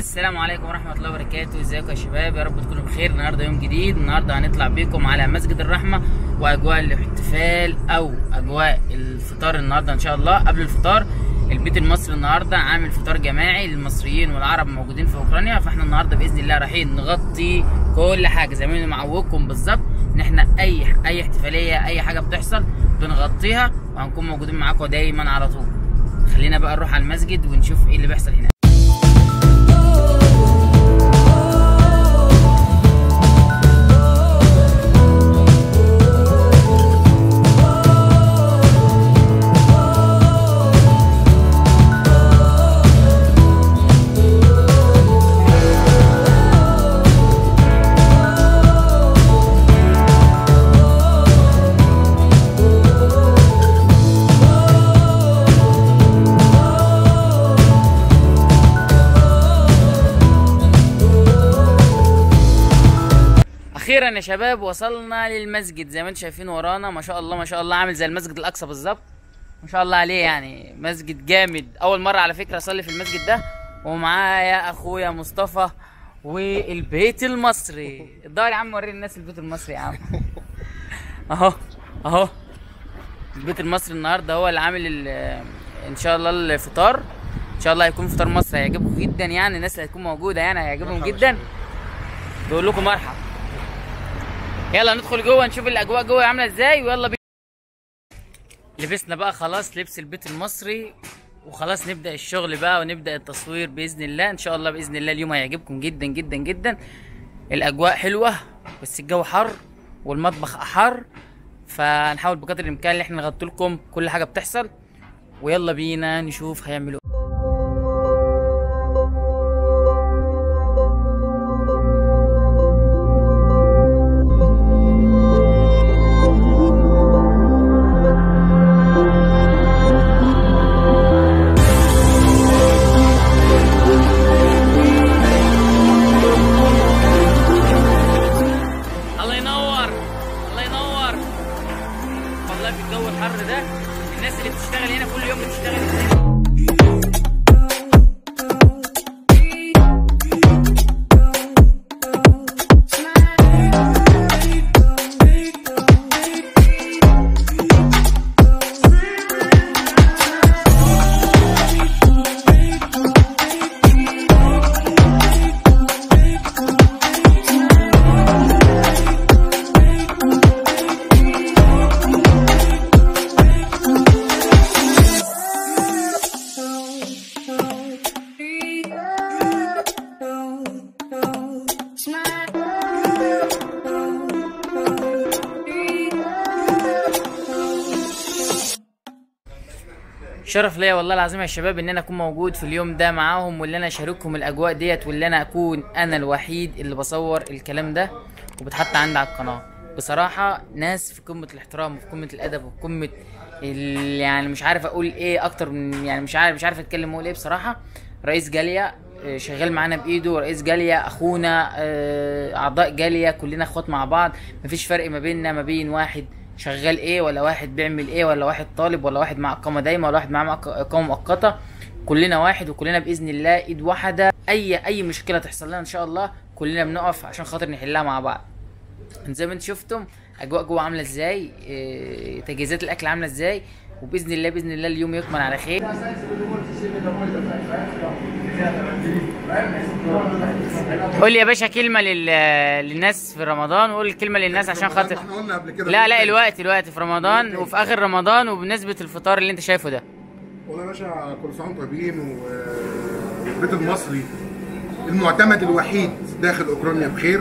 السلام عليكم ورحمة الله وبركاته ازيكم يا شباب يا رب تكونوا بخير النهارده يوم جديد النهارده هنطلع بيكم على مسجد الرحمة واجواء الاحتفال او اجواء الفطار النهارده ان شاء الله قبل الفطار البيت المصري النهارده عامل فطار جماعي للمصريين والعرب موجودين في اوكرانيا فاحنا النهارده باذن الله رايحين نغطي كل حاجه زي ما معودكم بالظبط ان احنا اي اي احتفاليه اي حاجه بتحصل بنغطيها وهنكون موجودين معاكم دايما على طول خلينا بقى نروح على المسجد ونشوف ايه اللي بيحصل هناك اخيرا يا شباب وصلنا للمسجد زي ما انتم شايفين ورانا ما شاء الله ما شاء الله عامل زي المسجد الاقصى بالظبط ما شاء الله عليه يعني مسجد جامد اول مره على فكره اصلي في المسجد ده ومعايا اخويا مصطفى والبيت المصري الظاهر يا عم وري الناس البيت المصري يا عم اهو اهو البيت المصري النهارده هو اللي عامل ال- ان شاء الله الفطار ان شاء الله هيكون فطار مصري هيعجبكم جدا يعني الناس اللي هتكون موجوده يعني هيعجبهم جدا بقول لكم مرحب يلا ندخل جوه نشوف الاجواء جوه عامله ازاي ويلا بينا لبسنا بقى خلاص لبس البيت المصري وخلاص نبدا الشغل بقى ونبدا التصوير باذن الله ان شاء الله باذن الله اليوم هيعجبكم جدا جدا جدا الاجواء حلوه بس الجو حر والمطبخ حر فهنحاول بقدر الامكان ان احنا نغطي لكم كل حاجه بتحصل ويلا بينا نشوف هيعملوا إيه. الله ينور الله ينور والله في الجو الحر ده الناس اللي بتشتغل هنا كل يوم بتشتغل ازاي شرف ليا والله العظيم يا شباب ان انا اكون موجود في اليوم ده معاهم واللي انا اشاركهم الاجواء ديت واللي انا اكون انا الوحيد اللي بصور الكلام ده وبتحط عندي على القناه بصراحه ناس في قمه الاحترام وفي قمه الادب وفي قمه ال- يعني مش عارف اقول ايه اكتر من يعني مش عارف مش عارف اتكلم اقول ايه بصراحه رئيس جاليه آه، شغال معانا بايده رئيس جاليه اخونا آه، اعضاء جاليه كلنا اخوات مع بعض مفيش فرق ما بيننا ما بين واحد شغال ايه ولا واحد بيعمل ايه ولا واحد طالب ولا واحد مع اقامه دايمه ولا واحد معاه مع اقامه مؤقته كلنا واحد وكلنا باذن الله ايد واحده اي اي مشكله تحصل لنا ان شاء الله كلنا بنقف عشان خاطر نحلها مع بعض زي ما انتم شفتم اجواء جوه عامله ازاي إيه، تجهيزات الاكل عامله ازاي وباذن الله باذن الله اليوم يكمل على خير قول لي يا باشا كلمه لل... للناس في رمضان وقول كلمه للناس عشان خاطر احنا قلنا قبل كده لا لا الوقت الوقت في رمضان وفي اخر رمضان وبمناسبه الفطار اللي انت شايفه ده والله يا باشا كل سنه وانتم طيبين والبيت المصري المعتمد الوحيد داخل اوكرانيا بخير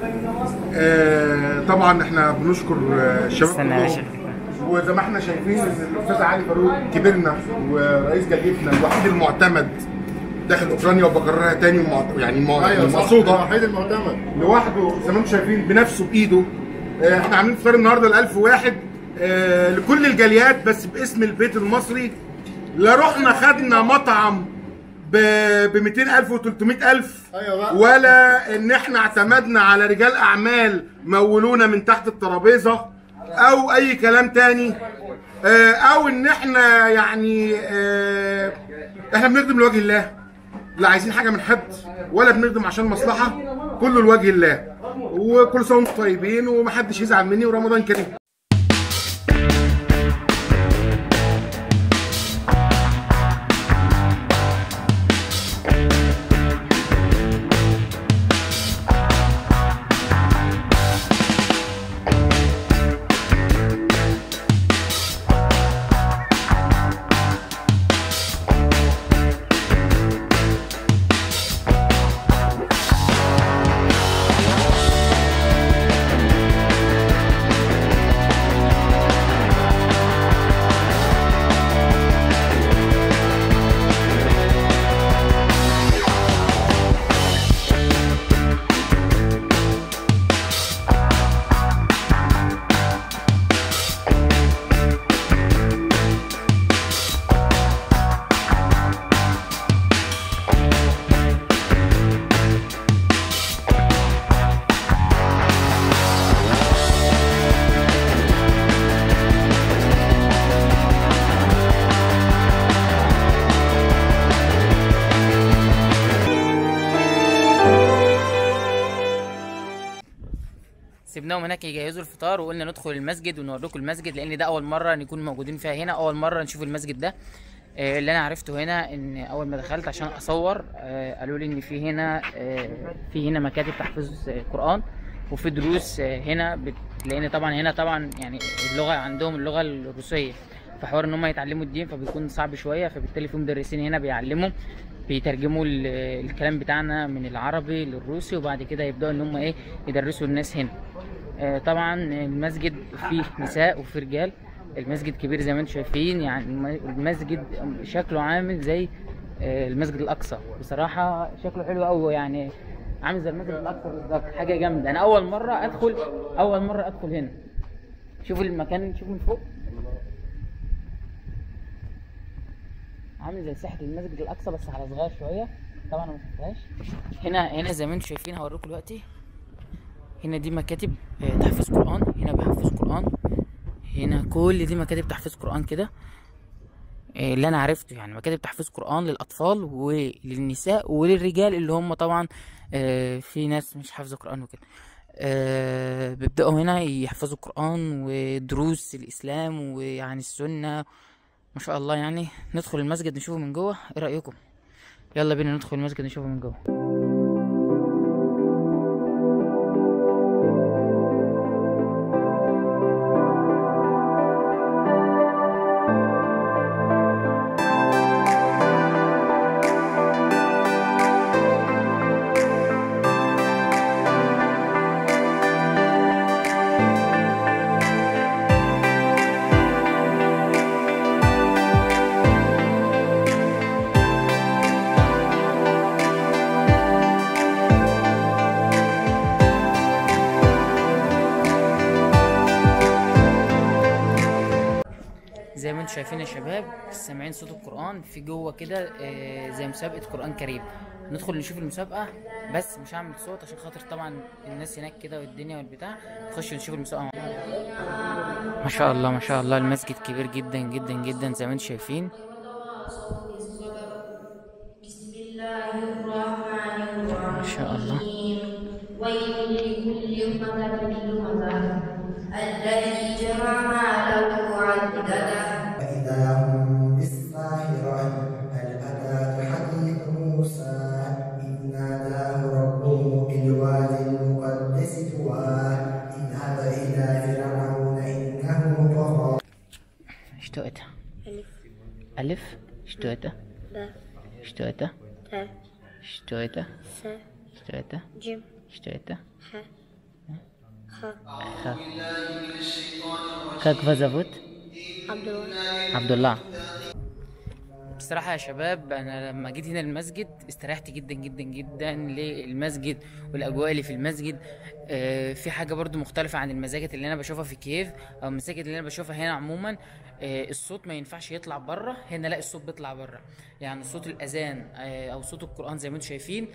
آه، طبعا احنا بنشكر آه، الشباب استنى يا باشا. كلهم وزي ما احنا شايفين ان الاستاذ علي فاروق كبرنا ورئيس جاليتنا الوحيد المعتمد داخل اوكرانيا وبكررها تاني ومع- يعني مع- مقصوده الوحيد المعتمد لوحده زي ما انتم شايفين بنفسه بايده آه، احنا عاملين فطار النهارده ل 1000 واحد آه، لكل الجاليات بس باسم البيت المصري لا رحنا خدنا مطعم ب 200000 و 300000 أيوة بقى. ولا ان احنا اعتمدنا على رجال اعمال مولونا من تحت الترابيزه او اي كلام تاني آه، او ان احنا يعني آه، احنا بنخدم لوجه الله لا عايزين حاجه من حد ولا بنخدم عشان مصلحه كله لوجه الله وكل سنه وانتم طيبين ومحدش يزعل مني ورمضان كريم سيبناهم هناك يجهزوا الفطار وقلنا ندخل المسجد ونوريكم المسجد لان ده اول مره نكون موجودين فيها هنا اول مره نشوف المسجد ده آه، اللي انا عرفته هنا ان اول ما دخلت عشان اصور آه، قالوا لي ان في هنا آه، في هنا مكاتب تحفيظ آه، قران وفي دروس آه، هنا بت... لان طبعا هنا طبعا يعني اللغه عندهم اللغه الروسيه فحوار ان هم يتعلموا الدين فبيكون صعب شويه فبالتالي في مدرسين هنا بيعلموا بيترجموا ال- الكلام بتاعنا من العربي للروسي وبعد كده يبداوا ان هم ايه يدرسوا الناس هنا آه، طبعا المسجد فيه نساء وفيه رجال المسجد كبير زي ما انتم شايفين يعني الم- المسجد شكله عامل زي آه، المسجد الاقصى بصراحه شكله حلو قوي يعني عامل زي المسجد الاقصى بالظبط حاجه جامده انا اول مره ادخل اول مره ادخل هنا شوفوا المكان شوفوا من فوق عامل زي ساحه المسجد الاقصى بس على صغير شويه طبعا انا ما شفتهاش هنا هنا زي ما انتم شايفين هوريكم دلوقتي هنا دي مكاتب آه، تحفيظ قرآن هنا بيحفظ قرآن هنا كل دي مكاتب تحفيظ قرآن كده آه، اللي انا عرفته يعني مكاتب تحفيظ قرآن للأطفال وللنساء وللرجال اللي هم طبعا آه، في ناس مش حافظة قرآن وكده آه، بيبدأوا هنا يحفظوا قرآن ودروس الإسلام ويعني السنة ما شاء الله يعني ندخل المسجد نشوفه من جوه ايه رأيكم يلا بينا ندخل المسجد نشوفه من جوه زي ما انتم شايفين يا شباب سامعين صوت القرآن في جوه كده آه، زي مسابقة قرآن كريم ندخل نشوف المسابقة بس مش هعمل صوت عشان خاطر طبعا الناس هناك كده والدنيا والبتاع نخش نشوف المسابقة مع بعض. ما شاء الله ما شاء الله المسجد كبير جدا جدا جدا زي ما انتم شايفين بسم الله الرحمن الرحيم ما شاء الله ويل لكل همزة لمزة الذي جمع ماله وعدده فإذا هم بالساهرة هل أتاك حديث موسى إذ ناداه ربه بالوادي المقدس طوى اذهب إلى فرعون إنه طغى что это ألف ألف что это باء что это تاء что это ثاء что это جيم что это حاء خاء Ха. Как вас зовут? عبد الله عبد الله بصراحة يا شباب أنا لما جيت هنا المسجد استريحت جدا جدا جدا للمسجد والأجواء اللي في المسجد آه، في حاجة برضو مختلفة عن المساجد اللي أنا بشوفها في كييف أو المساجد اللي أنا بشوفها هنا عموما آه، الصوت ما ينفعش يطلع بره هنا لا الصوت بيطلع بره يعني صوت الأذان آه، أو صوت القرآن زي ما انتم شايفين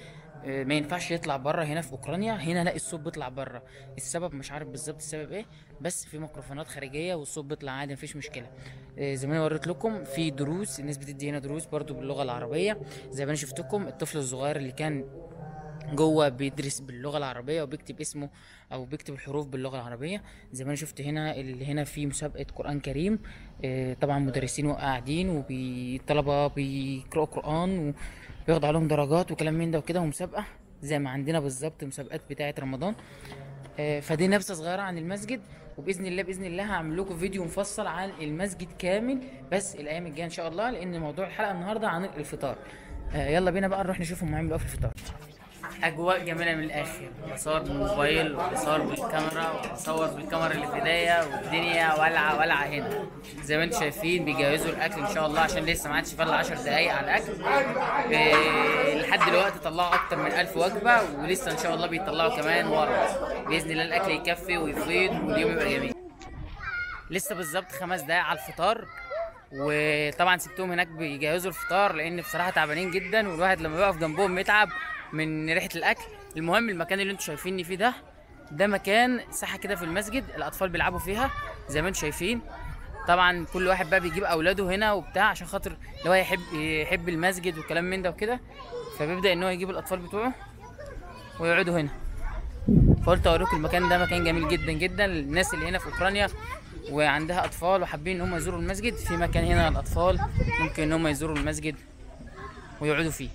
آه، ما ينفعش يطلع بره هنا في اوكرانيا هنا لا الصوت بيطلع بره السبب مش عارف بالظبط السبب ايه بس في ميكروفونات خارجيه والصوت بيطلع عادي مفيش مشكله آه، زي ما انا وريت لكم في دروس الناس بتدي هنا دروس برضو باللغه العربيه زي ما انا شفتكم الطفل الصغير اللي كان جوه بيدرس باللغه العربيه وبيكتب اسمه او بيكتب الحروف باللغه العربيه زي ما انا شفت هنا اللي هنا في مسابقه قران كريم آه، طبعا مدرسين وقاعدين وطلبه بيقراوا قران وبياخدوا عليهم درجات وكلام من ده وكده ومسابقه زي ما عندنا بالظبط مسابقات بتاعه رمضان آه، فدي نبذه صغيره عن المسجد وباذن الله باذن الله هعمل لكم فيديو مفصل عن المسجد كامل بس الايام الجايه ان شاء الله لان موضوع الحلقه النهارده عن الفطار آه، يلا بينا بقى نروح نشوف هم عاملوا ايه في الفطار اجواء جميله من الاخر بصور بالموبايل وبصور بالكاميرا وبصور بالكاميرا اللي في ايديا والدنيا ولعه ولعه هنا زي ما انتم شايفين بيجهزوا الاكل ان شاء الله عشان لسه ما عادش فاضل 10 دقايق على الاكل إيه لحد دلوقتي طلعوا اكتر من 1000 وجبه ولسه ان شاء الله بيطلعوا كمان ورا باذن الله الاكل يكفي ويفيض واليوم يبقى جميل لسه بالظبط خمس دقايق على الفطار وطبعا سبتهم هناك بيجهزوا الفطار لان بصراحه تعبانين جدا والواحد لما بيقف جنبهم بيتعب من ريحه الاكل المهم المكان اللي انتم شايفيني فيه ده ده مكان ساحه كده في المسجد الاطفال بيلعبوا فيها زي ما انتم شايفين طبعا كل واحد بقى بيجيب اولاده هنا وبتاع عشان خاطر اللي هو يحب يحب المسجد وكلام من ده وكده فبيبدا ان هو يجيب الاطفال بتوعه ويقعدوا هنا فقلت اوريكم المكان ده مكان جميل جدا جدا للناس اللي هنا في اوكرانيا وعندها اطفال وحابين ان هم يزوروا المسجد في مكان هنا للاطفال ممكن ان هم يزوروا المسجد ويقعدوا فيه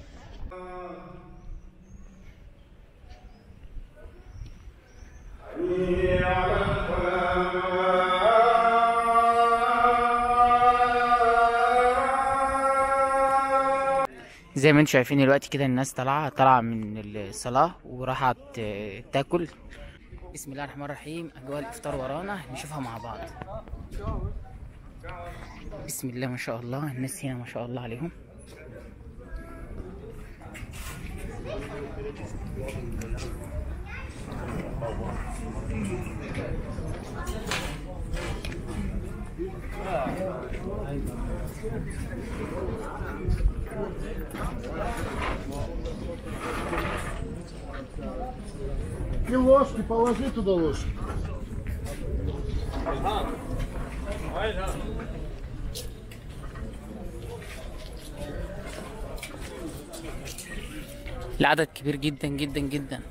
زي ما انتم شايفين دلوقتي كده الناس طالعه طالعه من الصلاه وراحت آه، تاكل بسم الله الرحمن الرحيم اجواء الافطار ورانا نشوفها مع بعض بسم الله ما شاء الله الناس هنا ما شاء الله عليهم И ложки, положи туда ложки. العدد كبير جدا جدا جدا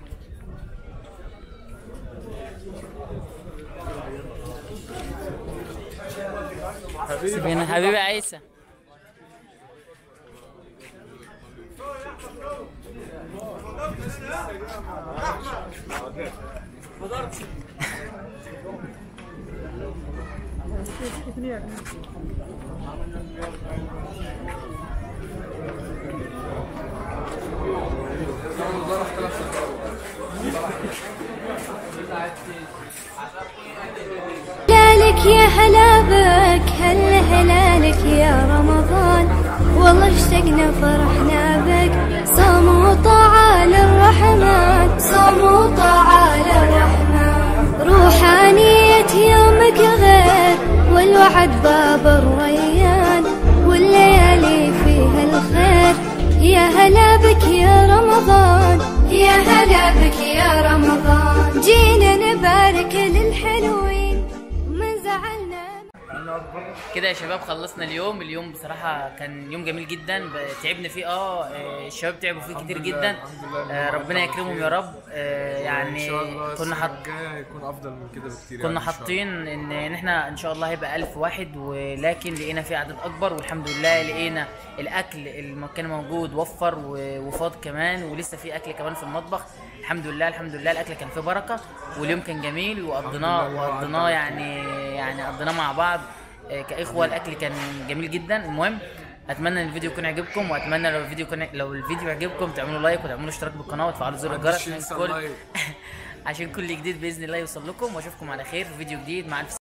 حبيبي حبيبي عيسى هلالك يا هلا بك هلا هلالك يا رمضان والله اشتقنا فرحنا بك صوم وطاعة للرحمن صوم وطاعة للرحمن روحانية يومك غير والوعد باب الريان والليالي فيها الخير يا هلا بك يا رمضان يا هلا بك يا رمضان جينا نبارك للحلوين من زعلنا كده يا شباب خلصنا اليوم اليوم بصراحة كان يوم جميل جدا ب- تعبنا فيه اه آه، الشباب تعبوا فيه كتير جدا آه، ربنا يكرمهم يا رب آه، يعني كنا حاط هيكون افضل من كده بكتير كنا حاطين ان ان احنا ان شاء الله هيبقى ألف واحد ولكن لقينا في عدد اكبر والحمد لله لقينا الاكل اللي كان موجود وفر و- وفاض كمان ولسه في اكل كمان في المطبخ الحمد لله الحمد لله الاكل كان فيه بركه واليوم كان جميل وقضيناه وقضيناه يعني يعني قضيناه مع بعض آه، كاخوه الاكل كان جميل جدا المهم اتمنى ان الفيديو يكون عجبكم واتمنى لو الفيديو يكون لو الفيديو عجبكم تعملوا لايك وتعملوا اشتراك بالقناه وتفعلوا زر الجرس عشان كل عشان كل جديد باذن الله يوصل لكم واشوفكم على خير في فيديو جديد مع الف